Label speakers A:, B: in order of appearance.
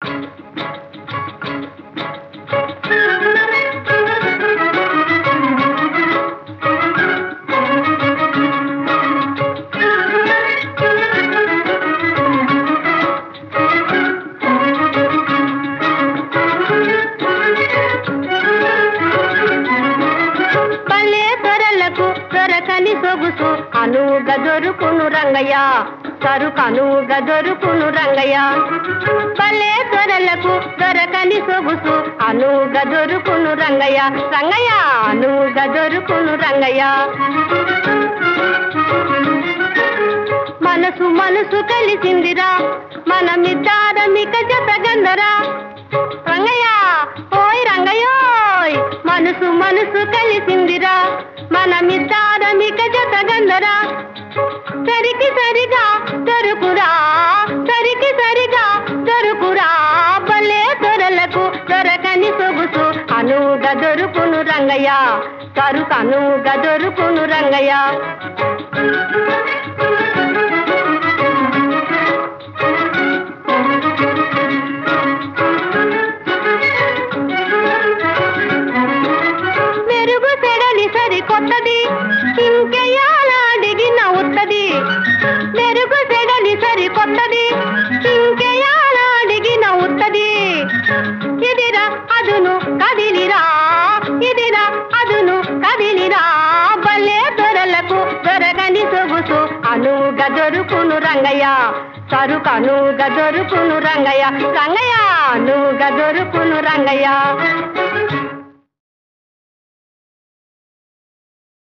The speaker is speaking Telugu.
A: పల్లె దొరలకు దొరకని సొగుసు అనువుగా దొరుకును రంగయ్య సరుకు అనువుగా దొరుకును రంగయ్య పల్లె దొరలకు దొరకని సొగుసు అనువుగా దొరుకును రంగయ్య రంగయ్య అనువుగా దొరుకును రంగయ్య మనసు మనసు కలిసిందిరా మనమిద్దారమిక జతగందరా రంగయ్య ఓయ్ రంగయ్యోయ్ మనసు మనసు కలిసిందిరా మనమిద్దారమిక జతగందరా సరికి సరిగా దొరుకురా సరికి సరిగా దొరుకురా భలే దొరలకు దొరకని సొగుసు అనువుగా దొరుకును రంగయ్య సరుకు అనువుగా దొరుకును రంగయ్య మెరుగు సెడలి సరి కొత్తది ఇంకెయాలాడిగి నవ్వుతుంది మెరుగు సెడలి సరి కొత్తది ఇంకెయాలాడిగి నవ్వుతుంది ఇదిరా అదును కదిలిరా ఇదిరా అదును కదిలిరా భలే దొరలకు దొరగని సొగుసు అనువుగా దొరుకును రంగయ్య సరుకు అనువుగా దొరుకును రంగయ్య రంగయ్య అనువుగా దొరుకును రంగయ్య